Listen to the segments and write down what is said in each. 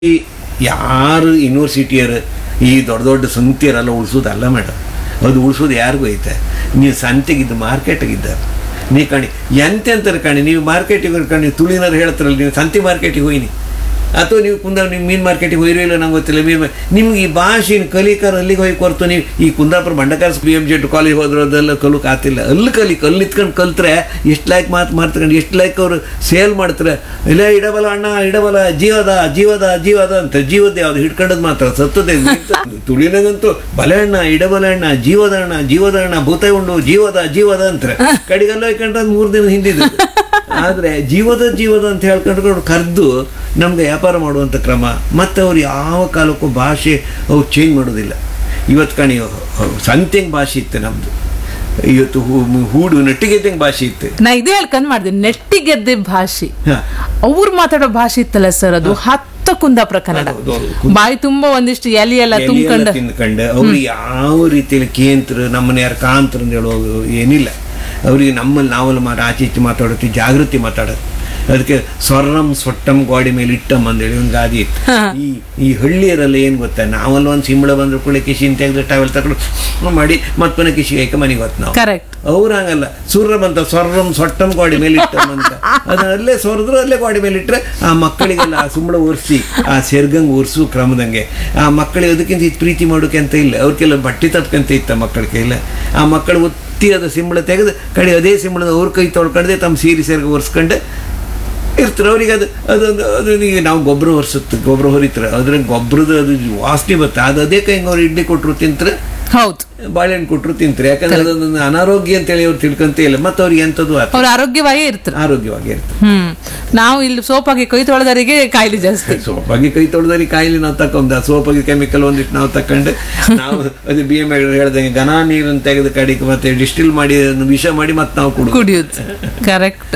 ಈ ಯಾರು ಯೂನಿವರ್ಸಿಟಿಯರು ಈ ದೊಡ್ಡ ದೊಡ್ಡ ಸಂತಿಯರೆಲ್ಲ ಉಳಿಸೋದಲ್ಲ ಮೇಡಮ್ ಅದು ಉಳಿಸೋದು ಯಾರಿಗೂ ಐತೆ ನೀವು ಸಂತೆಗಿದ್ದು ಮಾರ್ಕೆಟಿಗಿದ್ದಾರೆ ನೀ ಕಣಿ ಎಂತೆಂತಾರೆ ಕಣಿ ನೀವು ಮಾರ್ಕೆಟಿಗೆ ಕಣಿ ತುಳಿನಾರು ಹೇಳ್ತಾರಲ್ಲ ನೀವು ಸಂತೆ ಮಾರ್ಕೆಟಿಗೆ ಹೋಯ್ನಿ ಅಥವಾ ನೀವು ಕುಂದ ನೀವು ಮೀನು ಮಾರ್ಕೆಟಿಗೆ ಹೋಯಿರೋ ಇಲ್ಲ ನಂಗೆ ಗೊತ್ತಿಲ್ಲ ಮೀನು ನಿಮ್ಗೆ ಈ ಭಾಷೆನ ಕಲಿಕಾರ ಅಲ್ಲಿಗೆ ಹೋಗಿ ಕೊರ್ತು ನೀವು ಈ Kundapura Bhandarkar B M Z college ಹೋದ್ರು ಅದೆಲ್ಲ ಕಲಿಕ್ ಆತಿಲ್ಲ ಅಲ್ಲಿ ಕಲಿ ಕಲ್ಲಿ ಇತ್ಕೊಂಡು ಕಲ್ತ್ರೆ ಎಷ್ಟು ಲೈಕ್ ಮಾತು ಮಾಡ್ತ್ಕೊಂಡು ಎಷ್ಟು ಲೈಕ್ ಅವರು ಸೇಲ್ ಮಾಡ್ತಾರೆ ಇಲ್ಲ ಇಡಬಲ ಅಣ್ಣ ಇಡಬಲ ಜೀವದ ಜೀವದ ಜೀವದ ಅಂತ ಜೀವದ ಯಾವ್ದು ಹಿಡ್ಕೊಂಡದ್ ಮಾತ್ರ ಸತ್ತದೇ ತುಳಿನಾಗಂತೂ ಬಲೆ ಅಣ್ಣ ಇಡಬಲ ಅಣ್ಣ ಜೀವದ ಅಣ್ಣ ಜೀವದ ಅಣ್ಣ ಭೂತ ಉಂಡು ಜೀವದ ಜೀವದ ಅಂತಾರೆ ಕಡೆಗೆಲ್ಲ ಹೋಯ್ಕೊಂಡ್ರೆ ಮೂರು ದಿನ ಹಿಂದಿದ್ದು ಆದ್ರೆ ಜೀವದ ಜೀವದ ಅಂತ ಹೇಳ್ಕೊಂಡು ಕರೆದು ನಮ್ಗೆ ವ್ಯಾಪಾರ ಮಾಡುವಂಥ ಕ್ರಮ ಮತ್ತು ಅವ್ರು ಯಾವ ಕಾಲಕ್ಕೂ ಭಾಷೆ ಅವ್ರು ಚೇಂಜ್ ಮಾಡೋದಿಲ್ಲ ಇವತ್ತು ಕಣಿ ಸಂತೆಂಗ್ ಭಾಷೆ ಇತ್ತು ನಮ್ದು ಇವತ್ತು ಹೂ- ಹೂಡು ನೆಟ್ಟಿಗೆದ್ದಂಗೆ ಭಾಷೆ ಇತ್ತು ನಾ ಇದೇ ಹೇಳ್ಕೊಂಡ್ ಮಾಡಿದೆ ನೆಟ್ಟಿಗೆದ್ದೆ ಭಾಷೆ ಹಾ. ಅವ್ರು ಮಾತಾಡೋ ಭಾಷೆ ಇತ್ತಲ್ಲ ಸರ್ ಅದು ಹತ್ತ ಕುಂದಾಪುರ ಕನ್ನಡ ಹೌದು, ಹೌದು. ಬಾಯಿ ತುಂಬಾ ಒಂದಿಷ್ಟು ಎಲಿ ಎಲ್ಲ ಎಲೆ ಎಲ್ಲ ತುಂಬ್ಕೊಂಡ ತಿಂದ್ಕೊಂಡು ಅವ್ರು ಯಾವ ರೀತಿಯಲ್ಲಿ ಕೇಂದ್ರ ನಮ್ಮನ್ನ ಯಾರು ಕಾಂತ್ರ ಅಂತ ಹೇಳುವ ಏನಿಲ್ಲ ಅವರಿಗೆ ನಮ್ಮಲ್ಲಿ ನಾವಲ್ಲಿ ಮಾತು ಆಚೆ ಈಚೆ ಮಾತಾಡುತ್ತಿ ಜಾಗೃತಿ ಮಾತಾಡೋದು ಅದಕ್ಕೆ ಸ್ವರ್ಣಂ ಸೊಟ್ಟಂ ಗೋಡೆ ಮೇಲೆ ಇಟ್ಟಂ ಅಂತೇಳಿ ಒಂದು ಗಾದಿ ಇತ್ತು ಈ ಈ ಹಳ್ಳಿಯರೆಲ್ಲ ಏನು ಗೊತ್ತಾ ನಾವಲ್ಲ ಒಂದು ಸಿಂಬಳ ಬಂದ್ರೆ ಕೂಡ ಕಿಶಿನ್ ತೆಗೆದು ಟವೆಲ್ ತಗೊಂಡು ಮಾಡಿ ಮತ್ತೆ ಪುನಃ ಕಿಶಿಗೆ ಹಾಕಿ ಮನೆಗೆ ಹೊತ್ತು ನಾವು ಕರೆಕ್ಟ್ ಅವ್ರು ಹಂಗಲ್ಲ ಸೂರ್ಯ ಬಂತ ಸ್ವರ್ಣಂ ಸೊಟ್ಟಂ ಗೋಡೆ ಮೇಲೆ ಇಟ್ಟಂ ಅಂತ ಅದನ್ನ ಅಲ್ಲೇ ಸೊರದ್ರು ಅಲ್ಲೇ ಗೋಡೆ ಮೇಲೆ ಇಟ್ಟರೆ ಆ ಮಕ್ಕಳಿಗೆಲ್ಲ ಆ ಸುಂಬಳ ಒರೆಸಿ ಆ ಸೆರ್ಗಂಗ್ ಒರೆಸು ಕ್ರಮದಂಗೆ ಆ ಮಕ್ಕಳಿಗೆ ಅದಕ್ಕಿಂತ ಹೆಚ್ಚು ಪ್ರೀತಿ ಮಾಡೋಕೆ ಅಂತ ಇಲ್ಲ ಅವ್ರಿಗೆಲ್ಲ ಬಟ್ಟೆ ತಟ್ಕಂತ ಇತ್ತ ಮಕ್ಕಳ ಕೈಲ ಆ ಮಕ್ಕಳು ಒತ್ತಿ ಅದು ಸಿಂಬಳ ತೆಗೆದು ಕಡೆ ಅದೇ ಸಿಂಬಳದ ಅವ್ರ ಕೈ ತೊಳ್ಕೊಂಡೆ ತಮ್ಮ ಸೀರೆ ಸೆರ್ಗ ಒರೆಸ್ಕೊಂಡು ಇರ್ತಾರೆ ಅವ್ರಿಗೆ ಅದು ಅದೊಂದು ಅದು ಈಗ ನಾವು ಗೊಬ್ಬರ ಹೊರಿಸುತ್ತೆ ಗೊಬ್ಬರ ಹೊರಿತಾರೆ ಅದ್ರ ಗೊಬ್ಬರದ ಅದು ವಾಸನೆ ಬರುತ್ತೆ ಅದು ಅದೇ ಕೈ ಅವ್ರು ಇಡ್ಲಿ ಕೊಟ್ಟರು ತಿಂತಾರೆ ಹೌದು ಬಾಳೆಹಣ್ಣು ಕೊಟ್ಟರು ತಿಂತಾರೆ ಯಾಕಂದ್ರೆ ಅದೊಂದು ಅನಾರೋಗ್ಯ ಅಂತೇಳಿ ಅವ್ರು ತಿಳ್ಕೊಂತೇ ಇಲ್ಲ ಮತ್ತು ಅವ್ರಿಗೆ ಎಂಥದ್ದು ಆತ ಅವ್ರು ಆರೋಗ್ಯವಾಗೇ ಇರ್ತಾರೆ ಆರೋಗ್ಯವಾಗಿ ಇರ್ತದೆ ಹ್ಮ್ ನಾವು ಇಲ್ಲಿ ಸೋಪಾಗಿ ಕೈ ತೊಳೆದವರಿಗೆ ಕಾಯಿಲೆ ಜಾಸ್ತಿ ಸೋಪಾಗಿ ಕೈ ತೊಳೆದ್ರೆ ಕಾಯಿಲೆ ನಾವು ತಕೊಂಡ ಸೋಪಾಗಿ ಕೆಮಿಕಲ್ ಒಂದಿಟ್ಟು ನಾವು ತಕೊಂಡು ನಾವು ಅದು ಬಿ ಎಮ್ ಹೇಳ್ದಂಗೆ ಘನ ನೀರನ್ನು ತೆಗೆದು ಕಡಿಗೆ ಮತ್ತೆ ಡಿಸ್ಟಿಲ್ ಮಾಡಿ ಅದನ್ನು ವಿಷ ಮಾಡಿ ಮತ್ತೆ ನಾವು ಕುಡಿದು ಕುಡಿಯೋದು ಕರೆಕ್ಟ್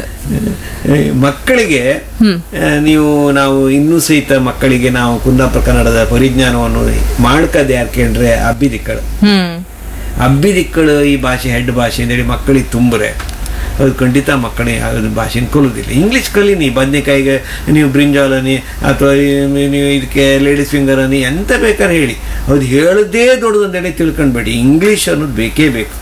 ಮಕ್ಕಳಿಗೆ ಆ, ನೀವು ನಾವು ಇನ್ನೂ ಸಹಿತ ಮಕ್ಕಳಿಗೆ ನಾವು ಕುಂದಾಪುರ ಕನ್ನಡದ ಪರಿಜ್ಞಾನವನ್ನು ಮಾಡ್ಕದೆ ಯಾರ್ಕೊಂಡ್ರೆ ಅಬ್ಬಿದಿಕ್ಕಳು ಹ್ಮ್ ಅಬ್ಬಿದಿಕ್ಕಳು ಈ ಭಾಷೆ ಹೆಡ್ ಭಾಷೆ ಅಂತೇಳಿ ಮಕ್ಕಳಿಗೆ ತುಂಬರೆ ಅದು ಖಂಡಿತ ಮಕ್ಕಳಿಗೆ ಅದು ಭಾಷೆನ ಕಲಿಯೋದಿಲ್ಲ ಇಂಗ್ಲೀಷ್ ಕಲೀನಿ ಬದನೆಕಾಯಿಗೆ ನೀವು ಬ್ರಿಂಜಾಲನಿ ಅಥವಾ ಈ- ನೀವು ಇದಕ್ಕೆ ಲೇಡೀಸ್ ಫಿಂಗರ್ ಅನಿ ಎಂತ ಬೇಕಾದ್ರೆ ಹೇಳಿ ಅದು ಹೇಳೋದೇ ದೊಡ್ಡದು ಅಂತೇಳಿ ತಿಳ್ಕೊಂಡ್ಬೇಡಿ ಇಂಗ್ಲೀಷ್ ಅನ್ನೋದು ಬೇಕೇ ಬೇಕು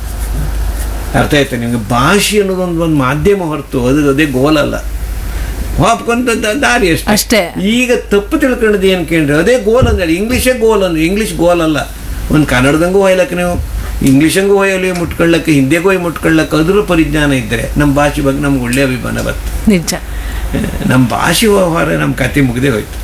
ಅರ್ಥ ಆಯ್ತಾ ನಿಮಗೆ ಭಾಷೆ ಅನ್ನೋದೊಂದು ಒಂದು ಮಾಧ್ಯಮ ಹೊರತು ಅದು ಅದೇ ಗೋಲ್ ಅಲ್ಲ ಹಾಪ್ಕೊಂತ ದಾರಿ ಅಷ್ಟೇ ಅಷ್ಟೇ. ಈಗ ತಪ್ಪು ತಿಳ್ಕೊಂಡದ್ದು ಏನು ಕೇಳ್ರಿ ಅದೇ ಗೋಲ್ ಅಂದೇಳಿ ಇಂಗ್ಲೀಷೇ ಗೋಲ್ ಅಂದ್ರೆ ಇಂಗ್ಲೀಷ್ ಗೋಲ್ ಅಲ್ಲ ಒಂದು ಕನ್ನಡದಂಗೂ ಒಯ್ಲಕ್ಕೆ ನೀವು ಇಂಗ್ಲೀಷಂಗೂ ಒಯ್ಯಲಿ ಮುಟ್ಕೊಳ್ಳಕ್ಕೆ ಹಿಂದಿಗೂ ಹೋಗಿ ಮುಟ್ಕೊಳ್ಳಕ್ಕೆ ಅದ್ರ ಪರಿಜ್ಞಾನ ಇದ್ದರೆ ನಮ್ಮ ಭಾಷೆ ಬಗ್ಗೆ ನಮ್ಗೆ ಒಳ್ಳೆ ಅಭಿಮಾನ ಬರ್ತದೆ ನಿಜ ನಮ್ಮ ಭಾಷೆ ವ್ಯವಹಾರ ನಮ್ಮ ಕತೆ ಮುಗ್ದೇ ಹೋಯ್ತು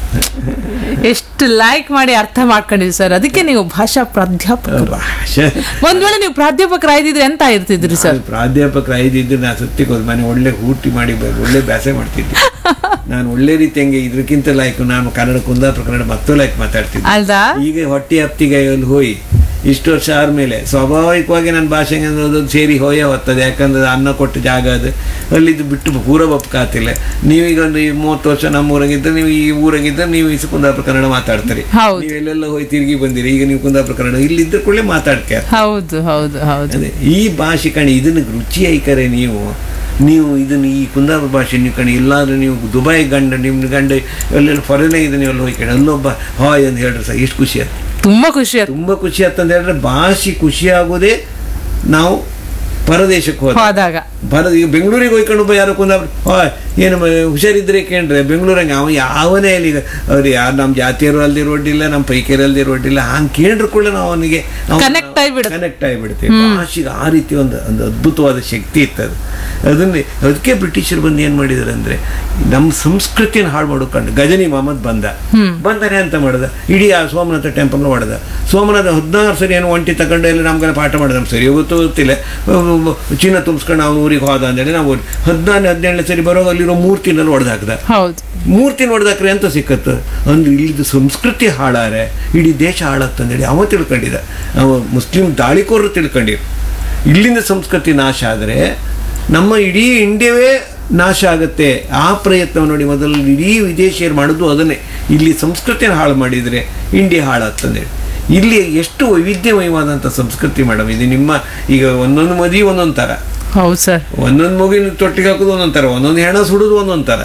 ಎಷ್ಟು ಲೈಕ್ ಮಾಡಿ ಅರ್ಥ ಮಾಡ್ಕೊಂಡಿದ್ರಿ ಸರ್ ಅದಕ್ಕೆ ನೀವು ಭಾಷಾ ಪ್ರಾಧ್ಯಾಪಕ ಭಾಷೆ ಒಂದ್ ವೇಳೆ ನೀವು ಪ್ರಾಧ್ಯಾಪಕರಾಗಿದ್ರೆ ಎಂತ ಇರ್ತಿದ್ರಿ ಸರ್ ನಾನು ಪ್ರಾಧ್ಯಾಪಕರು ಐದಿದ್ದು ನಾನು ಸತ್ಯಕ್ಕೆ ಹೋದ್ ಮನೆ ಒಳ್ಳೆ ಊಟಿ ಮಾಡಿ ಬ- ಒಳ್ಳೆ ಬ್ಯಾಸೆ ಮಾಡ್ತಿದ್ದೆ ನಾನು ಒಳ್ಳೆ ರೀತಿ ಹಂಗೆ ಇದಕ್ಕಿಂತ ಲೈಕ್ ನಾನು ಕನ್ನಡ ಕುಂದಾಪುರ ಕನ್ನಡ ಮತ್ತು ಲೈಕ್ ಮಾತಾಡ್ತಿದ್ದೆ ಅಲ್ದಾ ಈಗ ಹೊಟ್ಟೆ ಹಪ್ತಿಗೆ ಅಲ್ಲಿ ಹೋಗಿ ಇಷ್ಟು ವರ್ಷ ಆದ್ಮೇಲೆ ಸ್ವಾಭಾವಿಕವಾಗಿ ನನ್ನ ಭಾಷೆಗೆ ಅನ್ನೋದು ಸೇರಿ ಹೋಯೇ ಹೋಗ್ತದೆ ಯಾಕಂದ್ರೆ ಅನ್ನ ಕೊಟ್ಟ ಜಾಗ ಅದು ಅಲ್ಲಿದ್ದು ಬಿಟ್ಟು ಪೂರ ಬಪ್ಕಾತಿಲ್ಲ ನೀವೀಗ ಒಂದು ಈ ಮೂವತ್ತು ವರ್ಷ ನಮ್ಮ ಊರಾಗಿದ್ದರೆ ನೀವು ಈ ಊರಾಗಿದ್ದರೆ ನೀವು ಈ ಕುಂದಾಪುರ ಕನ್ನಡ ಮಾತಾಡ್ತೀರಿ ಹೌದು. ನೀವು ಎಲ್ಲೆಲ್ಲ ಹೋಗಿ ತಿರುಗಿ ಬಂದಿರಿ ಈಗ ನೀವು ಕುಂದಾಪುರ ಕನ್ನಡ ಇಲ್ಲಿದ್ದ ಕೂಡಲೇ ಮಾತಾಡ್ಕೆ ಹೌದು ಹೌದು ಹೌದು ಅದೇ ಈ ಭಾಷೆ ಕಣಿ ಇದನ್ನು ರುಚಿ ಐಕರೆ ನೀವು ನೀವು ಇದನ್ನು ಈ ಕುಂದಾಪುರ ಭಾಷೆ ನೀವು ಕಣಿ ಇಲ್ಲಾಂದ್ರೆ ನೀವು ದುಬೈ ಗಂಡ ನಿಮ್ಮ ಗಂಡ ಎಲ್ಲೆಲ್ಲ ಫಾರಿನಾಗ ಇದೆ ನೀವು ಅಲ್ಲಿ ಹೋಗಿ ಕಣಿ ಅಲ್ಲೊಬ್ಬ ಹಾಯ್ ಅಂತ ಹೇಳ್ರಿ ಸರ್ ಎಷ್ಟು ಖುಷಿ ಆಯ್ತು ತುಂಬಾ ಖುಷಿ ಆಯ್ತು ತುಂಬ ಖುಷಿ ಆಯ್ತಂತ ಹೇಳಿದ್ರೆ ಭಾಷೆ ಖುಷಿ ಆಗೋದೇ ನಾವು ಪರದೇಶಕ್ಕೆ ಹೋದ ಹೋದಾಗ ಬರೋದು ಈಗ ಬೆಂಗಳೂರಿಗೆ ಹೋಯ್ಕೊಂಡು ಒಬ್ಬ ಯಾರೋ ಕುಂದಾಪುರ ಹಾಯ್ ಏನು ಮ- ಹುಷಾರಿದ್ರೆ ಕೇಳ್ರೆ ಬೆಂಗಳೂರಂಗೆ ಅವ ಯಾವನೇ ಅಲ್ಲಿ ಈಗ ಅವ್ರು ಯಾರು ನಮ್ಮ ಜಾತಿಯರು ಅಲ್ದಿ ರೋಡಿಲ್ಲ ನಮ್ಮ ಪೈಕಿಯರು ಅಲ್ದಿ ರೋಡಿಲ್ಲ ಹಂಗೆ ಕೇಳ್ರು ಕೂಡ ನಾವು ಅವನಿಗೆ Connect ಆಗ್ಬಿಡುತ್ತೆ. ಕನೆಕ್ಟ್ ಆಗಿಬಿಡ್ತೀವಿ ಭಾಷೆಗೆ ಆ ರೀತಿ ಒಂದು ಒಂದು ಅದ್ಭುತವಾದ ಶಕ್ತಿ ಇತ್ತು ಅದು ಅದನ್ನೇ ಅದಕ್ಕೆ ಬ್ರಿಟಿಷರು ಬಂದು ಏನು ಮಾಡಿದಾರೆ ಅಂದರೆ ನಮ್ಮ ಸಂಸ್ಕೃತಿಯನ್ನು ಹಾಳು ಮಾಡ್ಕೊಂಡು ಗಜನಿ ಮೊಹಮ್ಮದ್ ಬಂದ ಬಂದರೆ ಅಂತ ಮಾಡ್ದ ಇಡೀ ಆ ಸೋಮನಾಥ ಟೆಂಪಲ್ನ ಹೊಡೆದ ಸೋಮನಾಥ ಹದಿನಾರು ಸರಿ ಏನು ಒಂಟಿ ತಗೊಂಡು ಎಲ್ಲ ನಮ್ಗೆಲ್ಲ ಪಾಠ ಮಾಡಿದ ನಮ್ಗೆ ಸರಿ ಗೊತ್ತು ಗೊತ್ತಿಲ್ಲ ಚಿನ್ನ ತುಂಬಿಸ್ಕೊಂಡು ಅವ್ನು ಊರಿಗೆ ಹೋದ ಅಂತೇಳಿ ನಾವು ಹದಿನಾರು ಹದಿನೇಳನೇ ಸರಿ ಬರೋ ಅಲ್ಲಿರೋ ಮೂರ್ತಿನಲ್ಲಿ ಹೊಡೆದು ಹಾಕ್ದ ಹೌದು ಮೂರ್ತಿ ನೋಡ್ದಾಕ್ರೆ ಅಂತ ಸಿಕ್ಕತ್ತು ಅಂದ್ರೆ ಇಲ್ಲಿದ್ದು ಸಂಸ್ಕೃತಿ ಹಾಳಾರೆ ಇಡೀ ದೇಶ ಹಾಳತ್ತಂದೇಳಿ ಅವ ತಿಳ್ಕೊಂಡಿದ್ದ ಅವ ಮುಸ್ಲಿಂ ದಾಳಿಕೋರರು ತಿಳ್ಕೊಂಡಿರು ಇಲ್ಲಿಂದ ಸಂಸ್ಕೃತಿ ನಾಶ ಆದರೆ ನಮ್ಮ ಇಡೀ ಇಂಡಿಯಾವೇ ನಾಶ ಆಗುತ್ತೆ ಆ ಪ್ರಯತ್ನ ನೋಡಿ ಮೊದಲು ಇಡೀ ವಿದೇಶಿಯರು ಮಾಡೋದು ಅದನ್ನೇ ಇಲ್ಲಿ ಸಂಸ್ಕೃತಿಯನ್ನು ಹಾಳು ಮಾಡಿದರೆ ಇಂಡಿಯಾ ಹಾಳಾಗ್ತಂದೇಳಿ ಇಲ್ಲಿ ಎಷ್ಟು ವೈವಿಧ್ಯಮಯವಾದಂಥ ಸಂಸ್ಕೃತಿ ಮೇಡಮ್ ಇದು ನಿಮ್ಮ ಈಗ ಒಂದೊಂದು ಮದುವೆ ಒಂದೊಂದು ಥರ ಹೌದು ಸರ್ ಒಂದೊಂದು ಮಗುವಿನ ತೊಟ್ಟಿಗೆ ಹಾಕೋದು ಒಂದೊಂದು ಥರ ಒಂದೊಂದು ಹೆಣ ಸುಡೋದು ಒಂದೊಂದು ಥರ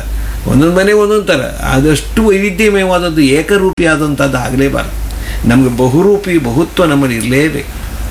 ಒಂದೊಂದು ಮನೆ ಒಂದೊಂದು ಥರ ಆದಷ್ಟು ವೈವಿಧ್ಯಮಯವಾದದ್ದು ಏಕರೂಪಿ ಆದಂಥದ್ದು ಆಗಲೇಬಾರದು ನಮಗೆ ಬಹುರೂಪಿ ಬಹುತ್ವ ನಮ್ಮಲ್ಲಿ ಇರಲೇಬೇಕು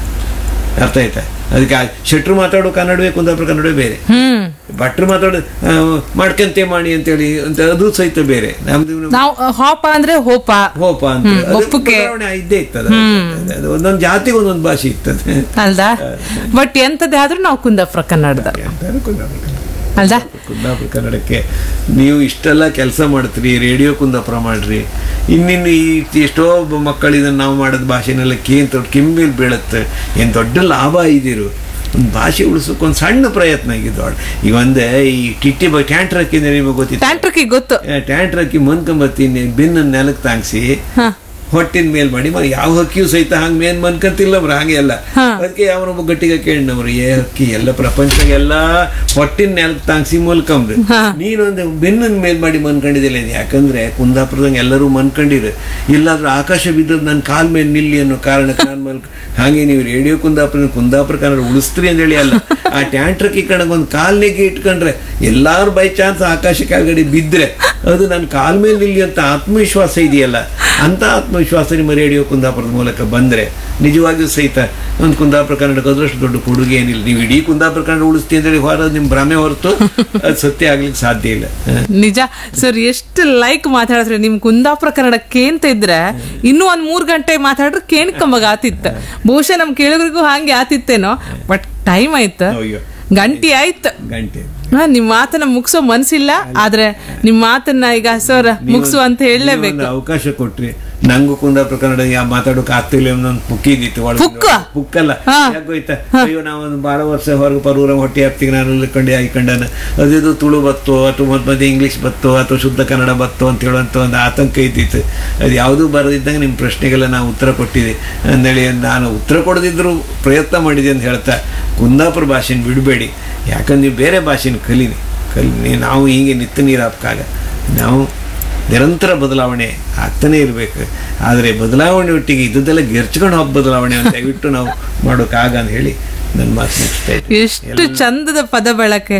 ಅರ್ಥ ಆಯ್ತಾ ಅದಕ್ಕೆ ಆ ಶೆಟ್ರು ಮಾತಾಡೋ ಕನ್ನಡವೇ ಕುಂದಾಪುರ ಕನ್ನಡವೇ ಬೇರೆ ಹ್ಮ್ ಭಟ್ರು ಮಾತಾಡೋ ಆ, ಮಾಡ್ಕಂತೆ ಮಾಡಿ ಅಂತೇಳಿ ಅಂತ ಅದು ಸಹಿತ ಬೇರೆ ನಮ್ದು ನಾವು ಹೋಪ ಅಂದ್ರೆ ಹೋಪ ಹೋಪ ಅಂತ ಹ್ಮ್, ಅದು ಒಪ್ಪುಗೆ. ಬದಲಾವಣೆ ಇದ್ದೇ ಇರ್ತದೆ ಅದು ಒಂದೊಂದು ಜಾತಿಗೆ ಒಂದೊಂದು ಭಾಷೆ ಇರ್ತದೆ ಅಲ್ದಾ ಬಟ್ ಎಂತದೇ ಆದ್ರೂ ನಾವು ಕುಂದಾಪುರ ಕನ್ನಡದ ಅಂತಾರೆ ಕುಂದಾಪುರ ಕನ್ನಡ. ಅಲ್ದಾ ಕುಂದಾಪುರ ಕನ್ನಡಕ್ಕೆ ನೀವು ಇಷ್ಟೆಲ್ಲ ಕೆಲಸ ಮಾಡ್ತೀರಿ ರೇಡಿಯೋ ಕುಂದಾಪುರ ಮಾಡ್ರಿ ಇನ್ನಿನ್ನು ಈ ಎಷ್ಟೋ ಬ- ಮಕ್ಕಳು ಇದನ್ನು ನಾವು ಮಾಡೋದು ಭಾಷೆನೆಲ್ಲ ಕೇಂತ ಕೆಮ್ಮಿಲ್ ಬೀಳುತ್ತೆ ಏನು ದೊಡ್ಡ ಲಾಭ ಇದಿರು ಒಂದು ಭಾಷೆ ಉಳಿಸೋಕೆ ಒಂದು ಸಣ್ಣ ಪ್ರಯತ್ನ ಆಗಿದ್ದು ಈಗ ಒಂದೇ ಈ ಟಿಟ್ಟಿ ಬ ಟ್ಯಾಂಟ್ರಕ್ಕಿಂದ ನಿಮಗೆ ಗೊತ್ತಿತ್ತು ಟ್ಯಾಂಟ್ರಕ್ಕೆ ಗೊತ್ತು ಟ್ಯಾಂಟ್ರಕ್ಕಿ ಮನ್ಕೊಂಬತ್ತೀನಿ ಬೆನ್ನ ನೆಲಕ್ಕೆ ತಾಂಗ್ಸಿ ಹ ಹೊಟ್ಟಿನ ಮೇಲ್ ಮಾಡಿ ಮ- ಯಾವ ಹಕ್ಕಿಯೂ ಸಹಿತ ಹಂಗೆ ಮೇನ್ ಮನ್ಕಂತಿಲ್ಲ ಅವ್ರು ಹಾಗೆ ಅಲ್ಲ ಹಾ. ಅದಕ್ಕೆ ಅವನೊಬ್ಬ ಗಟ್ಟಿಗೆ ಕೇಳಿನವ್ರು ಏ ಹಕ್ಕಿ ಎಲ್ಲ ಪ್ರಪಂಚಗೆಲ್ಲ ಹೊಟ್ಟಿನ ನೆಲಕ್ಕೆ ತಾಂಗ್ಸಿ ಮಲ್ಕಂಬ್ರಿ ಹಾ. ನೀನೊಂದು ಬೆನ್ನನ್ ಮೇಲ್ ಮಾಡಿ ಮನ್ಕೊಂಡಿದ್ದಿಲ್ಲ ಇದು. ಯಾಕಂದ್ರೆ ಕುಂದಾಪುರದಂಗೆ ಎಲ್ಲರೂ ಮನ್ಕೊಂಡಿರು ಇಲ್ಲಾದ್ರೂ ಆಕಾಶ ಬಿದ್ದದ್ದು ನನ್ನ ಕಾಲ್ ಮೇಲೆ ನಿಲ್ಲಿ ಅನ್ನೋ ಕಾರಣಕ್ಕೆ ನಾನು ಮಲ್ಕ ಹಾಗೆ ನೀವು ರೇಡಿಯೋ ಕುಂದಾಪುರ ಕುಂದಾಪುರ ಕನ್ನಡ ಉಳಿಸ್ತ್ರಿ ಅಂತೇಳಿ ಅಲ್ಲ ಆ ಟ್ಯಾಂಟ್ರಕ್ಕೆ ಕಣಗೆ ಒಂದು ಕಾಲ್ನೆಗೆ ಇಟ್ಕೊಂಡ್ರೆ ಎಲ್ಲಾರು ಬೈ ಚಾನ್ಸ್ ಆಕಾಶ ಕೆಳಗಡೆ ಬಿದ್ದರೆ ಅದು ನನ್ನ ಕಾಲ್ ಮೇಲೆ ನಿಲ್ಲಿ ಅಂತ ಆತ್ಮವಿಶ್ವಾಸ ಇದೆಯಲ್ಲ ಅಂತ ಆತ್ಮವಿಶ್ವಾಸ ನಿಮ್ಮ ರೇಡಿಯೋ ಕುಂದಾಪುರದ ಮೂಲಕ ಬಂದರೆ ನಿಜವಾಗಿಯೂ ಸಹಿತ ಒಂದು ಕುಂದಾಪುರ ಕನ್ನಡಕ್ಕೆ ಅದರಷ್ಟು ದೊಡ್ಡ ಕೊಡುಗೆ ಏನಿಲ್ಲ ನೀವು ಇಡೀ ಕುಂದಾಪುರ ಕನ್ನಡ ಉಳಿಸ್ತೀವಿ ಅಂತೇಳಿ ಹೊರ ನಿಮ್ಮ ಭ್ರಮೆ ಹೊರತು ಅದು ಸತ್ಯ ಆಗ್ಲಿಕ್ಕೆ ಸಾಧ್ಯ ಇಲ್ಲ ಹ. ನಿಜ ಸರ್ ಎಷ್ಟು ಲೈಕ್ ಮಾತಾಡಿದ್ರೆ ನಿಮ್ ಕುಂದಾಪುರ ಕನ್ನಡ ಕೇಂತ ಇದ್ರೆ ಇನ್ನೂ ಒಂದ್ ಮೂರ್ ಗಂಟೆ ಮಾತಾಡ್ರೆ ಕೇಣ್ಕಂಬಾಗ ಆತಿತ್ತ ಬಹುಶಃ ನಮ್ ಕೇಳಿದ್ರಿಗೂ ಹಂಗೆ ಆತಿತ್ತೇನೋ ಬಟ್ ಟೈಮ್ ಆಯ್ತು ಅಯ್ಯೋ ಗಂಟೆ ಆಯ್ತು ಗಂಟೆ ಹಾ, ನಿಮ್ ಮಾತನ್ನ ಮುಗಿಸೋ ಮನ್ಸಿಲ್ಲ ಆದ್ರೆ ನಿಮ್ ಮಾತನ್ನ ಈಗ ಸರ್ ಮುಗಿಸು ಅಂತ ಹೇಳಲೇಬೇಕು ನೀವೊಂದು ಅವಕಾಶ ಕೊಟ್ರಿ ನಂಗೂ ಕುಂದಾಪುರ ಕನ್ನಡ ಯಾ ಮಾತಾಡೋಕೆ ಆಗ್ತಿಲ್ಲ ಅನ್ನೋ ಪುಕ್ಕಿ ಇದ್ದಿತ್ತು ಒಳಗೆ. ಪುಕ್ಕ? ಪುಕ್ಕಲ್ಲ ಹಾ. ಯಾಕೋಯ್ತಾ ಅಯ್ಯೋ ನಾವೊಂದು ಬಾಳ ವರ್ಷ ಹೊರಗೆ ಪರೂರ ಹೊಟ್ಟೆ ಹತ್ತಿಗೆ ನಾನು ಇಳ್ಕೊಂಡು ಆಯ್ಕೊಂಡಾನ ಅದಿದು ತುಳು ಬತ್ತೋ ಅಥವಾ ಮತ್ತೆ ಮತ್ತೆ ಇಂಗ್ಲೀಷ್ ಬತ್ತೋ ಅಥವಾ ಶುದ್ಧ ಕನ್ನಡ ಬತ್ತೋ ಅಂತ ಹೇಳುವಂಥ ಒಂದು ಆತಂಕ ಇದ್ದಿತ್ತು ಅದು ಯಾವುದೂ ಬರದಿದ್ದಂಗೆ ನಿಮ್ಮ ಪ್ರಶ್ನೆಗೆಲ್ಲ ನಾವು ಉತ್ತರ ಕೊಟ್ಟಿದೆ ಅಂದೇಳಿ ನಾನು ಉತ್ತರ ಕೊಡದಿದ್ರು ಪ್ರಯತ್ನ ಮಾಡಿದೆ ಅಂತ ಹೇಳ್ತಾ ಕುಂದಾಪುರ ಭಾಷೆನ ಬಿಡಬೇಡಿ ಯಾಕಂದ್ರೆ ನೀವು ಬೇರೆ ಭಾಷೆನ ಕಲೀನಿ ಕಲಿ ನಾವು ಹೀಗೆ ನಿತ್ಯ ನೀರು ಹಾಕಾಗ ನಾವು ನಿರಂತರ ಬದಲಾವಣೆ ಆಗ್ತಾನೆ ಇರಬೇಕು ಆದರೆ ಬದಲಾವಣೆ ಒಟ್ಟಿಗೆ ಇದ್ದದೆಲ್ಲ ಗೆರ್ಚ್ಕೊಂಡು ಹೋಗಿ ಬದಲಾವಣೆ ಅಂತ ದಯವಿಟ್ಟು ನಾವು ಮಾಡೋಕ್ಕಾಗ ಅಂತ ಹೇಳಿ ನನ್ನ ಮಾತು ಮುಗಿಸ್ತಾ ಇದ್ದೀನಿ. ಎಷ್ಟು ಚಂದದ ಪದ ಬಳಕೆ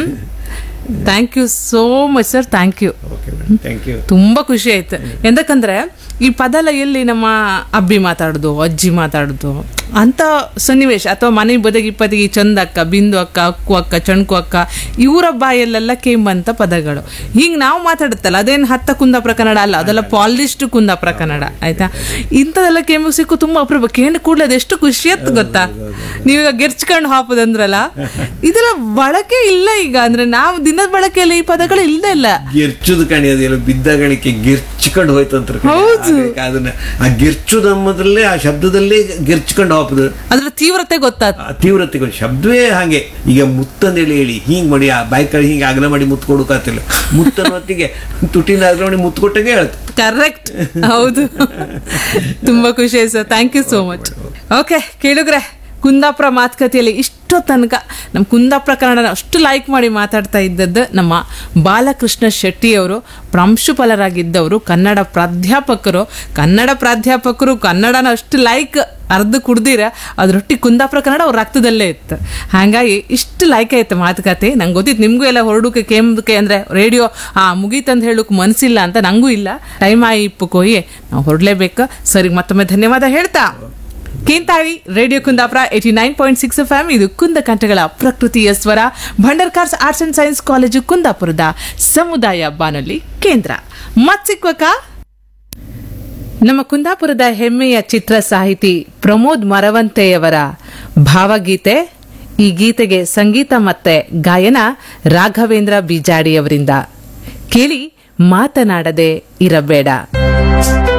thank you so much sir thank you okay madam thank you ತುಂಬಾ ಖುಷಿ ಆಯ್ತು ಎಂದಕ್ಕಂದ್ರೆ ಈ ಪದ ಎಲ್ಲ ಎಲ್ಲಿ ನಮ್ಮ ಅಬ್ಬಿ ಮಾತಾಡುದು ಅಜ್ಜಿ ಮಾತಾಡುದು ಅಂತ ಸನ್ನಿವೇಶ ಅಥವಾ ಮನೆ ಬದಗಿ ಪದಗಿ ಚಂದಕ್ಕ ಬಿಂದು ಅಕ್ಕ ಅಕ್ಕು ಅಕ್ಕ ಚಣ್ಕು ಅಕ್ಕ ಇವರ ಬಾಯಲ್ಲೆಲ್ಲ ಕೇಂಬಂತ ಪದಗಳು ಹಿಂಗ್ ನಾವು ಮಾತಾಡುತ್ತಲ್ಲ ಅದೇನು ಹತ್ತ ಕುಂದಾಪುರ ಕನ್ನಡ ಅಲ್ಲ ಅದೆಲ್ಲ ಪಾಲಿಶ್ಡ್ ಕುಂದಾಪುರ ಕನ್ನಡ ಆಯ್ತಾ ಇಂಥದೆಲ್ಲ ಕೇಂಬ ಸಿಕ್ಕು ತುಂಬಾ ಅಪರೂಪ ಕೇಂದ್ರ ಕೂಡಲೇ ಅದೆಷ್ಟು ಖುಷಿ ಆಯ್ತು ಗೊತ್ತಾ ನೀವೀಗ ಗೆರ್ಚ್ಕೊಂಡು ಹಾಕೋದಂದ್ರಲ್ಲ ಇದೆಲ್ಲ ಬಳಕೆ ಇಲ್ಲ ಈಗ ಅಂದ್ರೆ ನಾವು ದಿನದ ಬಳಕೆಯಲ್ಲಿ ಈ ಪದಗಳು ಇಲ್ಲದೆ ಇಲ್ಲ ಗೆರ್ಚುದು ಕಣಿ ಅದೆಲ್ಲ ಬಿದ್ದಗಳಿಕೆ ಗೆರ್ಚ್ಕೊಂಡು ಹೋಯ್ತು ಅಂತ ಕಣೆ. ಹಾಗಾಗಿ ಅದನ್ನ ಆ ಗೆರ್ಚುದು ಅನ್ನೋದ್ರಲ್ಲೇ ಆ ಶಬ್ದದಲ್ಲೇ ಗೆರ್ಚ್ಕೊಂಡು ಹಾಪುದು ಅದ್ರ ತೀವ್ರತೆ ಗೊತ್ತಾಯ್ತು ಆ ತೀವ್ರತೆಗಳು ಶಬ್ದವೇ ಹಾಗೆ ಈಗ ಮುತ್ತಂದೇಳಿ ಹೇಳಿ ಹಿಂಗ್ ಮಾಡಿ ಆ ಬೈಕಲ್ಲಿ ಹಿಂಗೆ ಅಗಲ ಮಾಡಿ ಮುತ್ತು ಕೊಡೋಕಾತಿಲ್ಲ ಮುತ್ತನ ಹೊತ್ತಿಗೆ ತುಟಿನ ಅಗಲ ಮಾಡಿ ಮುತ್ತು ಕೊಟ್ಟಂಗೆ ಹೇಳ್ತು ಕರೆಕ್ಟ್ ಹೌದು ತುಂಬಾ ಖುಷಿ ಆಯ್ತು sir thank you so much okay ಕೇಳಿದ್ರೆ ಕುಂದಾಪುರ ಮಾತುಕತೆಯಲ್ಲಿ ಇಷ್ಟೋ ತನಕ ನಮ್ಮ ಕುಂದಾಪುರ ಕನ್ನಡನ ಅಷ್ಟು ಲೈಕ್ ಮಾಡಿ ಮಾತಾಡ್ತಾ ಇದ್ದದ್ದು ನಮ್ಮ ಬಾಲಕೃಷ್ಣ ಶೆಟ್ಟಿ ಅವರು ಪ್ರಾಂಶುಪಾಲರಾಗಿದ್ದವರು ಕನ್ನಡ ಪ್ರಾಧ್ಯಾಪಕರು ಕನ್ನಡ ಪ್ರಾಧ್ಯಾಪಕರು ಕನ್ನಡನ ಅಷ್ಟು ಲೈಕ್ ಅರ್ಧ ಕುಡ್ದಿರ ಅದ್ರೊಟ್ಟಿಗೆ ಕುಂದಾಪುರ ಕನ್ನಡ ಅವ್ರ ರಕ್ತದಲ್ಲೇ ಇತ್ತು ಹಾಗಾಗಿ ಇಷ್ಟು ಲೈಕ್ ಆಯ್ತು ಮಾತುಕತೆ ನಂಗೆ ಗೊತ್ತಿತ್ತು ನಿಮಗೂ ಎಲ್ಲ ಹೊರಡೋಕೆ ಕೇಂಬಕ್ಕೆ ಅಂದರೆ ರೇಡಿಯೋ ಆ ಮುಗೀತಂದು ಹೇಳೋಕೆ ಮನಸ್ಸಿಲ್ಲ ಅಂತ ನಂಗೂ ಇಲ್ಲ ಟೈಮ್ ಆಯಿ ಇಪ್ಪು ಕೊಯ್ಯೆ ನಾವು ಹೊರಡಲೇಬೇಕು ಸರಿ ಮತ್ತೊಮ್ಮೆ ಧನ್ಯವಾದ ಹೇಳ್ತಾ ಕೇಂತಾಳಿ radio Kundapura eighty nine point six F M ಇದು ಕುಂದ ಕಂಠಗಳ ಪ್ರಕೃತಿಯ ಸ್ವರ Bhandarkars arts and science college ಕುಂದಾಪುರದ ಸಮುದಾಯ ಬಾನುಲಿ ಕೇಂದ್ರ ಮತ್ಸಿಕ್ವಕ ನಮ್ಮ ಕುಂದಾಪುರದ ಹೆಮ್ಮೆಯ ಚಿತ್ರ ಸಾಹಿತಿ ಪ್ರಮೋದ್ ಮರವಂತೆಯವರ ಭಾವಗೀತೆ ಈ ಗೀತೆಗೆ ಸಂಗೀತ ಮತ್ತೆ ಗಾಯನ ರಾಘವೇಂದ್ರ ಬಿಜಾಡಿಯವರಿಂದ ಕೇಳಿ ಮಾತನಾಡದೆ ಇರಬೇಡ